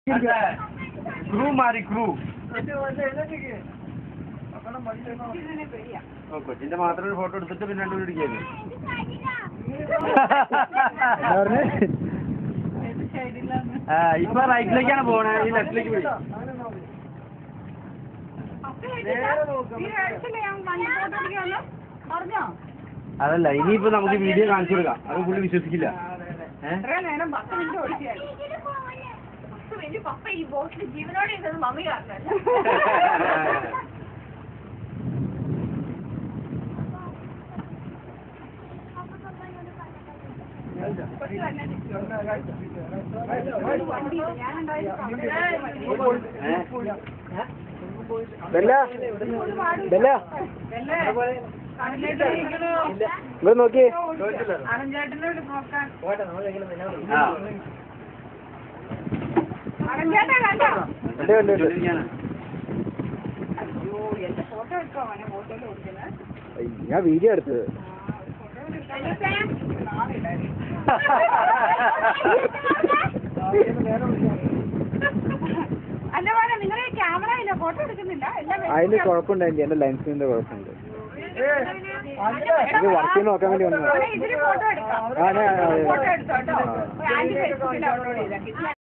Crew മാറി crew കൊച്ചിന്റെ മാത്രം ഒരു ഫോട്ടോ എടുത്തിട്ട് പിന്നെ രണ്ടു പിടിക്കായിരുന്നു ആ ഇപ്പൊ റൈറ്റിലേക്കാണ് പോണേ ഈ ലെഫ്റ്റിലേക്ക് പോയി പറഞ്ഞോ അതല്ല ഇനിയിപ്പോ നമുക്ക് വീഡിയോ കാണിച്ചു കൊടുക്കാം അത് പുള്ളി വിശ്വസിക്കില്ല ഏഹ് ഇത്രയും നേരം പത്ത് മിനിറ്റ് ഓടിച്ചായിരുന്നു പത്ത് മിനിറ്റ് പപ്പ ഈ ബോട്ടിൽ ജീവനോടെ ഇരുന്നത് മമ്മി കാരണമല്ല ബെല്ല ബെല്ല ഇവിടെ നോക്കി അനഞ്ചേട്ടനോട് നോക്കാൻ ആ അനഞ്ചേട്ടാ കണ്ടോ ഉണ്ട്, ഉണ്ട്, ഉണ്ട്. അയ്യോ എന്റെ ഫോട്ടോ എടുക്കോ അവനെ ഫോട്ടോയിൽ കൊടുക്കുന്നത് ഞാൻ വീഡിയോ എടുത്തത് അല്ല പോലെ നിങ്ങൾ ക്യാമറ ഇല്ല ഫോട്ടോ എടുക്കുന്നില്ല എല്ലാം അതിന് കുഴപ്പമുണ്ടായിരുന്നു എന്റെ ലെൻസിന്റെ കുഴപ്പമുണ്ട് ഇത് വർക്ക് ചെയ്ത് നോക്കാൻ വേണ്ടി വന്നതാ. ഇതിന് ഫോട്ടോ എടുക്കാം ആ, ഞാൻ- ആ, ഫോട്ടോ എടുത്തോ കേട്ടോ ആ. ആന്റി ഫേസ്ബുക്കിൽ അപ്ലോഡ് ചെയ്തേക്ക്